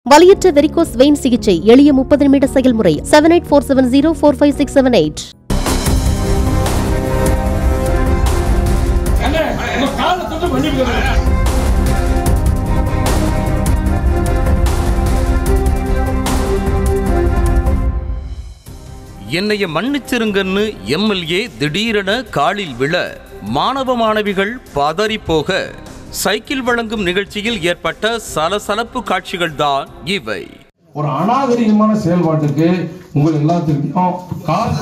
வலியற்ற varicose vein சிகிச்சை எளிய முப்பது நிமிட செயல்முறை seven eight four seven zero four five six seven eight அண்ணே உங்க காலை தொட்டு மன்னிப்பு கேட்கிறேன். என்னைய மன்னிச்சிருங்கன்னு எம்எல்ஏ திடீரென காலில் விழ மாணவ மாணவிகள் பதறி போக சைக்கிள் வழங்கும் நிகழ்ச்சியில் ஏற்பட்ட சலசலப்பு காட்சிகள்தான் இவை ஒரு அநாகரிகமான செயல்பாட்டுக்கு உங்கள் எல்லாத்துக்கும் காசு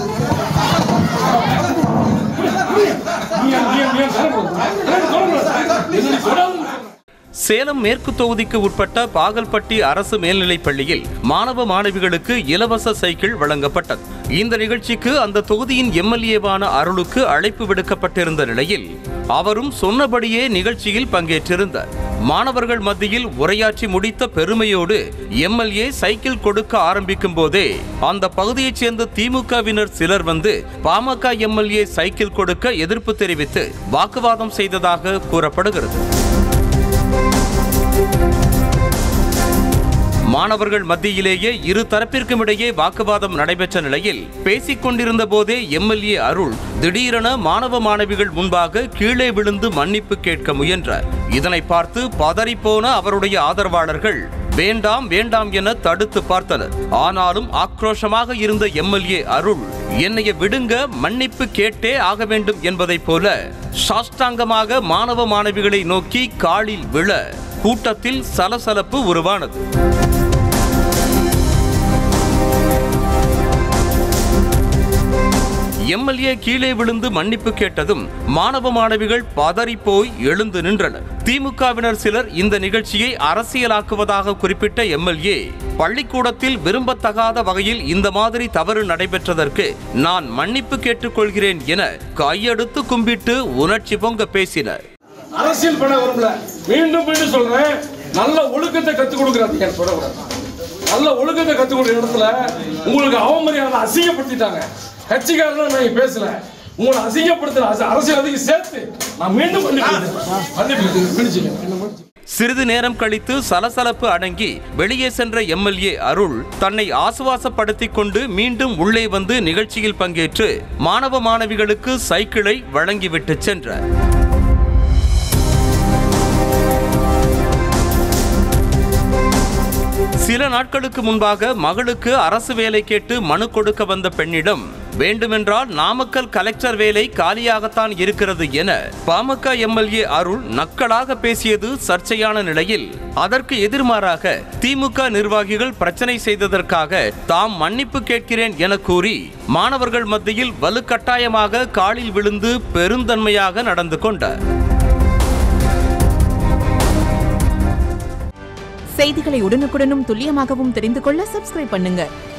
சேலம் மேற்கு தொகுதிக்கு உட்பட்ட பாகல்பட்டி அரசு மேல்நிலைப் பள்ளியில் மாணவ மாணவிகளுக்கு இலவச சைக்கிள் வழங்கப்பட்டது இந்த நிகழ்ச்சிக்கு அந்த தொகுதியின் எம்எல்ஏவான அருளுக்கு அழைப்பு விடுக்கப்பட்டிருந்த நிலையில் அவரும் சொன்னபடியே நிகழ்ச்சியில் பங்கேற்றிருந்தார் மாணவர்கள் மத்தியில் உரையாற்றி முடித்த பெருமையோடு எம்எல்ஏ சைக்கிள் கொடுக்க ஆரம்பிக்கும் போதே அந்த பகுதியைச் சேர்ந்த திமுகவினர் சிலர் வந்து பாமக எம்எல்ஏ சைக்கிள் கொடுக்க எதிர்ப்பு தெரிவித்து வாக்குவாதம் செய்ததாக கூறப்படுகிறது மாணவர்கள் மத்தியிலேயே இரு தரப்பிற்கும் இடையே வாக்குவாதம் நடைபெற்ற நிலையில் பேசிக் கொண்டிருந்த போதே எம்எல்ஏ அருள் திடீரென மாணவ மாணவிகள் முன்பாக கீழே விழுந்து மன்னிப்பு கேட்க முயன்றார் இதனை பார்த்து பதறிப்போன அவருடைய ஆதரவாளர்கள் வேண்டாம் வேண்டாம் என தடுத்து பார்த்தனர் ஆனாலும் ஆக்ரோஷமாக இருந்த எம்எல்ஏ அருள் என்னைய விடுங்க மன்னிப்பு கேட்டே ஆக வேண்டும் என்பதைப் போல சாஷ்டாங்கமாக மாணவ மாணவிகளை நோக்கி காலில் விழ கூட்டத்தில் சலசலப்பு உருவானது எம்எல்ஏ கீழே விழுந்து மன்னிப்பு கேட்டதும் மாணவ மாணவிகள் பதறி போய் எழுந்து நின்றனர் திமுகவினர் சிலர் இந்த நிகழ்ச்சியை அரசியலாக்குவதாக குறிப்பிட்ட எம்எல்ஏ பள்ளிக்கூடத்தில் விரும்பத்தகாத வகையில் இந்த மாதிரி தவறு நடைபெற்றதற்கு நான் மன்னிப்பு கேட்டுக்கொள்கிறேன் என கையெடுத்து கும்பிட்டு உணர்ச்சி பொங்க பேசினர் அரசியல் பண்ண வரும்ல மீண்டும் மீண்டும் சொல்றேன் நல்ல ஒழுக்கத்தை கத்துக் கொடுக்குறாங்க சொல்லக்கூடாது நல்ல ஒழுக்கத்தை கத்துக் கொடுக்குற இடத்துல உங்களுக்கு அவமரியாதை அசிங்கப்படுத்திட்டாங்க கட்சிக்காரன் நான் இங்க பேசல உங்களை அசிங்கப்படுத்துற அச- அரசியல்வாதிக்கு சேர்த்து நான் மீண்டும் மன்னிப்பு கேட்கிறேன். மன்னிப்பு கேட்கிறேன். மன்னிச்சுங்க. என்ன மன்னிச்சு சிறிது நேரம் கழித்து சலசலப்பு அடங்கி வெளியே சென்ற எம்எல்ஏ அருள் தன்னை ஆசுவாசப்படுத்திக் கொண்டு மீண்டும் உள்ளே வந்து நிகழ்ச்சியில் பங்கேற்று மாணவ மாணவிகளுக்கு சைக்கிளை வழங்கிவிட்டு சென்றார் சில நாட்களுக்கு முன்பாக மகளுக்கு அரசு வேலை கேட்டு மனு கொடுக்க வந்த பெண்ணிடம் வேண்டுமென்றால் நாமக்கல் கலெக்டர் வேலை காலியாகத்தான் இருக்கிறது என பாமக எம்எல்ஏ அருள் நக்கலாக பேசியது சர்ச்சையான நிலையில் அதற்கு எதிர்மாறாக திமுக நிர்வாகிகள் பிரச்சனை செய்ததற்காக தாம் மன்னிப்பு கேட்கிறேன் என கூறி மாணவர்கள் மத்தியில் வலுக்கட்டாயமாக காலில் விழுந்து பெருந்தன்மையாக நடந்து கொண்டார் செய்திகளை உடனுக்குடனும் துல்லியமாகவும் தெரிந்து கொள்ள சப்ஸ்கிரைப் பண்ணுங்க